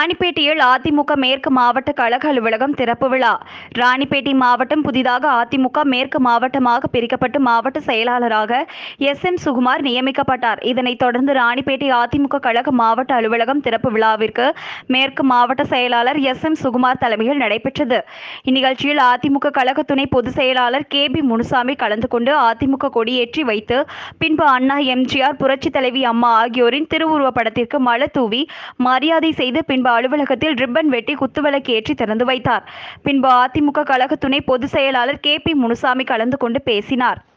ராணிப்பேட்டையில் அதிமுக மேற்கு மாவட்ட கழக அலுவலகம் திறப்பு விழா ராணிப்பேட்டை மாவட்டம் புதிதாக அதிமுக மேற்கு மாவட்டமாக பிரிக்கப்பட்டு மாவட்ட செயலாளராக எஸ் எம் சுகுமார் நியமிக்கப்பட்டார் இதனைத் தொடர்ந்து ராணிப்பேட்டை அதிமுக கழக மாவட்ட அலுவலகம் திறப்பு விழாவிற்கு மேற்கு மாவட்ட செயலாளர் எஸ் எம் சுகுமார் தலைமையில் நடைபெற்றது இந்நிகழ்ச்சியில் அதிமுக கழக துணை பொதுச் செயலாளர் கே பி முனுசாமி கலந்து கொண்டு அதிமுக கொடியேற்றி வைத்து பின்பு அண்ணா எம்ஜிஆர் புரட்சித் தலைவி அம்மா ஆகியோரின் திருவுருவப் படத்திற்கு மலர் தூவி மரியாதை செய்து பின்பு அலுவலகத்தில் ரிப்பன் வெட்டி குத்துவிளக்கு ஏற்றி திறந்து வைத்தார் பின்பு அதிமுக கழக துணை பொதுச் செயலாளர் கே பி முனுசாமி கலந்து கொண்டு பேசினார்